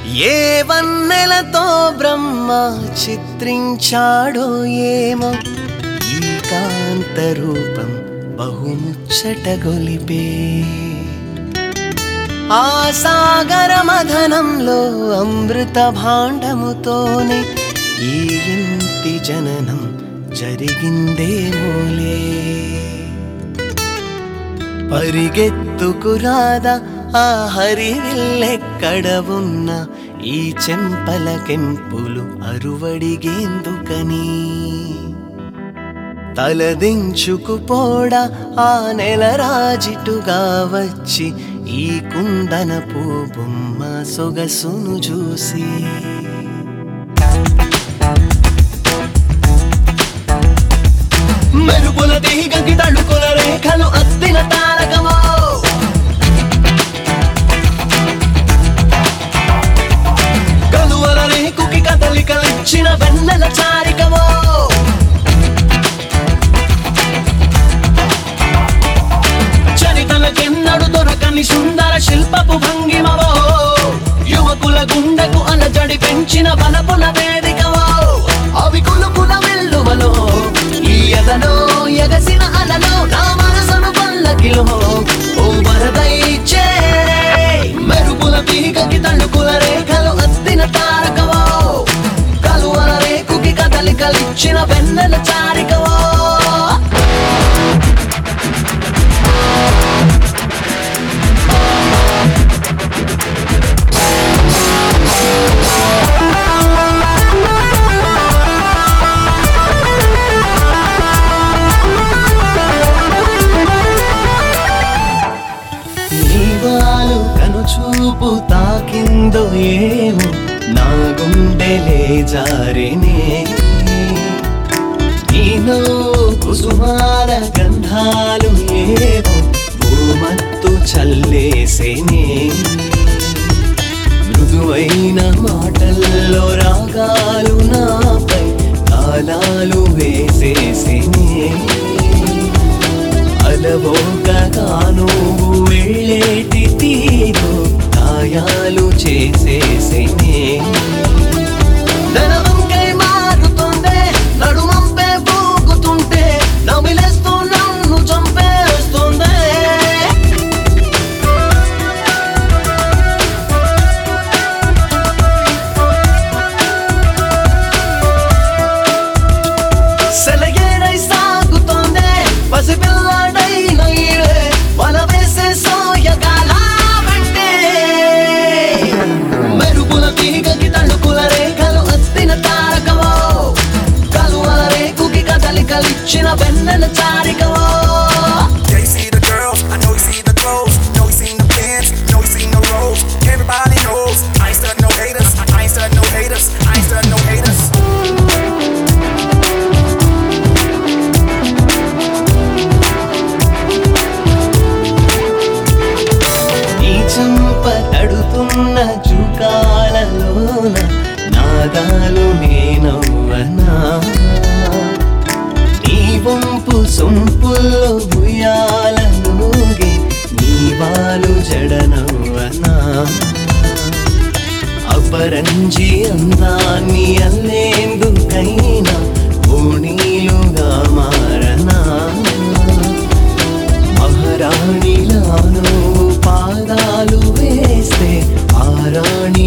ఏ వన్నెలతో బ్రహ్మ చిత్రించాడో ఏమో ఈ కాంత రూపం బహుముచ్చట గొలిపే ఆ సాగర మథనంలో అమృత భాండముతోనే ఈ ఇంటి జననం జరిగిందేమోలే పరిగెత్తుకురాదా ఆ హరివిల్లెక్కడ ఉన్న ఈ చెంపల కెంపులు అరువడిగేందుకని తలదించుకుపోడా ఆ నెల రాజిటుగా వచ్చి ఈ కుందనపు బొమ్మ సొగసును చూసి మెరుపుల తీగకి తడుకుల రేఖలు అద్దిన తారకమో కలువల రేకుకి కదలికలిచ్చిన వెన్నెల చారికమో చరితలకెన్నడు దొరకని సుందర శిల్పపు భంగిమవో యువకుల గుండెకు అలజడి పెంచిన బలపుల వేదికవో అవి కులుకుల వెల్లువలో ఈ ఎదలో ఎగసిన అలలో నా మనసును పల్లకిలో ఓ వరదైచే మెరుపుల తీగకి తళుకుల రేఖలు అద్దిన తారకవో కలువల రేకుకి కదలికలిచ్చిన వెన్నెల చారికవో నీవాలు కనుచూపు తాకిందో ఏమో నా గుండెలే జారినే నీలో కుసుమాల గంధాలు ఏవో భూమత్తు చల్లేసేనే మృదువైన మాటల్లో రాగాలు నాపై కాలాలు వేసేసేనే అలవోకగాను వెళ్ళేటి తీరు గాయాలు చేసేసేనే నడవంకై మారుతుంటే నడుమంపే పోగుతుంటే నమిలేస్తూ నన్ను చంపేస్తుందే సెలయేరై సాగుతోందే పసిపిల్లాడైన ఈడే వల వేసే సోయగాల వెంటే మెరుపుల తీగకి తళుకుల రేఖలు అత్తిన తారకవో కలువల రేకుకి కదలికలిచ్చిన వెన్నెల చారికవో Yeah, you see the girls, I know you see the clothes, know you seen the pants, know you seen the rolls. Everybody knows I ain't studying no haters, I ain't studying no haters, I ain't studying no haters. నీ చంప తడుతున్న జుకాలలోన నాదాలు నేనవ్వనా నీ వంపు సొంపుల్లో భుయాలలోగే నీ వాలు జడనవ్వనా అపరంజి అందాన్ని అల్లేందుకైనా ఓణీలుగా మారనా మహారాణిలాను పాదాలు వేస్తే ఆ రాణి